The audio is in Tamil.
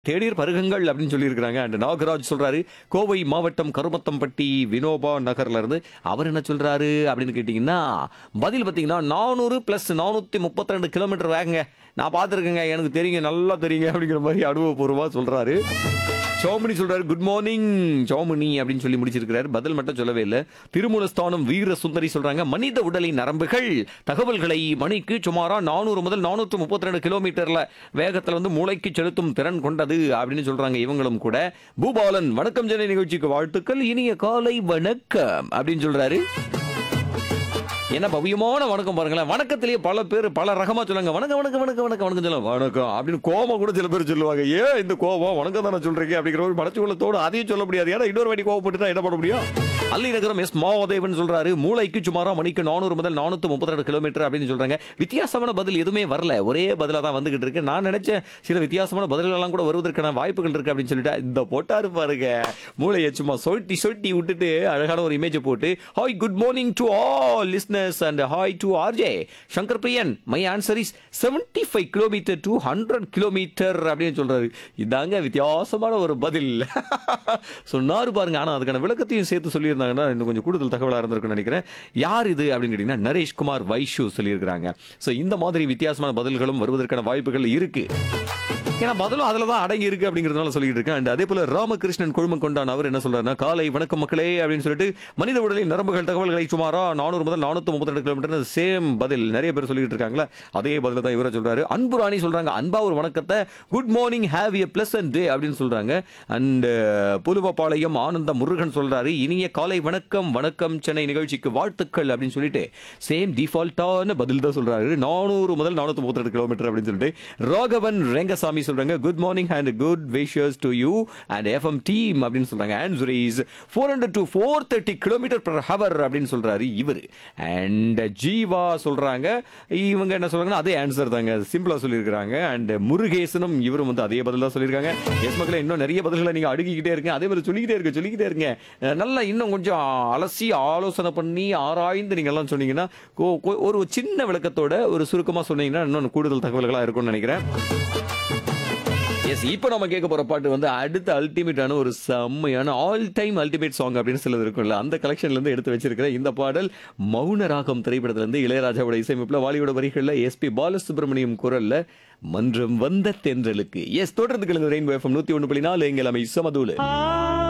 தேநீர் பருகுங்கள் அப்படின்னு சொல்லியிருக்கிறாங்க அண்ட் நாகராஜ் சொல்றாரு கோவை மாவட்டம் கருமத்தம்பட்டி வினோபா நகர்ல இருந்து அவர் என்ன சொல்றாரு அப்படின்னு கேட்டீங்கன்னா பதில் பார்த்தீங்கன்னா நானூறு பிளஸ் நானூத்தி முப்பத்தி ரெண்டு கிலோமீட்டர் வேகங்க நான் பார்த்துருக்கேங்க எனக்கு தெரியுங்க நல்லா தெரியுங்க அப்படிங்கிற மாதிரி அனுபவபூர்வமா சொல்றாரு சோமனி சொல்றாரு குட் மார்னிங் சோமனி அப்படின்னு சொல்லி முடிச்சிருக்கிறாரு பதில் மட்டும் சொல்லவே இல்லை திருமூலஸ்தானம் வீர சுந்தரி சொல்றாங்க மனித உடலின் நரம்புகள் தகவல்களை மணிக்கு சுமாரா நானூறு முதல் நானூற்று முப்பத்தி ரெண்டு கிலோமீட்டர்ல வேகத்துல வந்து மூளைக்கு செலுத்தும் திறன் கொண்டது அப்படின்னு சொல்றாங்க இவங்களும் கூட பூபாலன் வணக்கம் ஜன நிகழ்ச்சிக்கு வாழ்த்துக்கள் இனிய காலை வணக்கம் அப்படின்னு சொல்றாரு என்ன பவியமான வணக்கம் பாருங்களேன் வணக்கத்திலேயே பல பேர் பல ரகமா சொல்லுவாங்க வணக்கம் வணக்கம் வணக்கம் வணக்கம் வணக்கம் சொல்லுவாங்க வணக்கம் அப்படின்னு கோபம் கூட சில பேர் சொல்லுவாங்க ஏன் இந்த கோபம் வணக்கம் தானே சொல்றீங்க அப்படிங்கிற ஒரு மனச்சுள்ளத்தோடு அதையும் சொல்ல முடியாது ஏன்னா இன்னொரு வாட்டி கோவப்பட்டு என்ன பண்ண முடியும் அல்லி நகரம் எஸ் மாவதேவன் சொல்றாரு மூளைக்கு சுமாரா மணிக்கு நானூறு முதல் நானூத்தி முப்பத்தி ரெண்டு கிலோமீட்டர் அப்படின்னு சொல்றாங்க வித்தியாசமான பதில் எதுவுமே வரல ஒரே பதிலா தான் வந்துகிட்டு இருக்கு நான் நினைச்சேன் சில வித்தியாசமான பதில்கள் எல்லாம் கூட வருவதற்கான வாய்ப்புகள் இருக்கு அப்படின்னு சொல்லிட்டு இந்த போட்டாரு பாருங்க மூளையை சும்மா சொட்டி சொட்டி விட்டுட்டு அழகான ஒரு இமேஜ் போட்டு hi good morning to all listeners and hi to RJ Shankar Priyan my answer is seventy five kilometre to hundred kilometre அப்படின்னு சொல்றாரு இதாங்க வித்தியாசமான ஒரு பதில் சொன்னாரு பாருங்க ஆனா அதுக்கான விளக்கத்தையும் சேர்த்து சொல்லியிருந்தாங்கன்னா இன்னும் கொஞ்சம் கூடுதல் தகவலா இருந்திருக்கும்னு நினைக்கிறேன் யார் இது அப்படின்னு கேட்டீங்கன்னா நரேஷ்குமார் வைஷு சொல்லியிருக்கிறாங்க ஸோ இந்த மாதிரி வித்தியாசமான பதில்களும் வருவதற்கான வாய்ப்புகள் இருக்கு ஏன்னா பதிலும் அதில் தான் அடங்கி இருக்கு அப்படிங்கிறதுனால சொல்லிட்டு இருக்கேன் அண்ட் அதே போல ராமகிருஷ்ணன் குழுமம் கொண்டான் அவர் என்ன சொல்றாருன்னா காலை வணக்கம் மக்களே அப்படின்னு சொல்லிட்டு மனித உடலின் நரம்புகள் தகவல்களை சுமாரா நானூறு முதல் நானூத்தி முப்பத்தி ரெண்டு கிலோமீட்டர் சேம் பதில் நிறைய பேர் சொல்லிட்டு இருக்காங்களா அதே பதில தான் இவரை சொல்றாரு அன்பு ராணி சொல்றாங்க அன்பா ஒரு வணக்கத்தை good morning have a pleasant day அப்படின்னு சொல்றாங்க அண்ட் புலுவப்பாளையம் ஆனந்த முருகன் சொல்றாரு இனிய காலை வணக்கம் வணக்கம் சென்னை நிகழ்ச்சிக்கு வாழ்த்துக்கள் அப்படின்னு சொல்லிட்டு சேம் டிஃபால்ட்டான பதில் தான் சொல்றாரு நானூறு முதல் நானூத்தி முப்பத்தி ரெண்டு கிலோமீட்டர் அப்படின்னு சொல்லிட்டு ராகவன் ரெங்கசாமி சொல்றாங்க good morning and good wishes to you and FM team அப்படின்னு சொல்றாங்க answer is four hundred to four thirty kilometre per hour அப்படின்னு சொல்றாரு இவர் அண்ட் ஜீவா சொல்றாங்க இவங்க என்ன சொல்றாங்கன்னா அதே ஆன்சர் தாங்க சிம்பிளா சொல்லியிருக்காங்க அண்ட் முருகேசனும் இவரும் வந்து அதே பதில் தான் சொல்லியிருக்காங்க எஸ் மக்களே இன்னும் நிறைய பதில்களை நீங்க அடுக்கிக்கிட்டே இருக்கீங்க அதே மாதிரி சொல்லிக்கிட்டே இருக்க சொல்லிக்கிட்டே இருங்க அஹ் நல்லா இன்னும் கொஞ்சம் அலசி ஆலோசனை பண்ணி ஆராய்ந்து நீங்க எல்லாம் சொன்னீங்கன்னா கொ- கொ- ஒரு சின்ன விளக்கத்தோட ஒரு சுருக்கமா சொன்னீங்கன்னா இன்னும் கூடுதல் தகவல்களா இருக்கும்னு நினைக்கிறேன் எஸ் இப்போ நம்ம கேட்க போற பாட்டு வந்து அடுத்த அல்டிமேட்டான ஒரு செம்மையான ஆல் டைம் அல்டிமேட் சாங் அப்படின்னு சிலது இருக்கும்ல அந்த கலெக்ஷன்ல இருந்து எடுத்து வச்சிருக்கிற இந்த பாடல் மௌன ராகம் திரைப்படத்துல இருந்து இளையராஜாவோட இசையமைப்புல வாலியோட வரிகள்ல எஸ்பி பாலசுப்ரமணியம் குரல்ல மன்றம் வந்த தென்றலுக்கு எஸ் தொடர்ந்து கிழங்கு ரெயின்போ எஃப்எம் நூத்தி ஒன்று புள்ளி நாலு எங்கள் அமை சமதூலு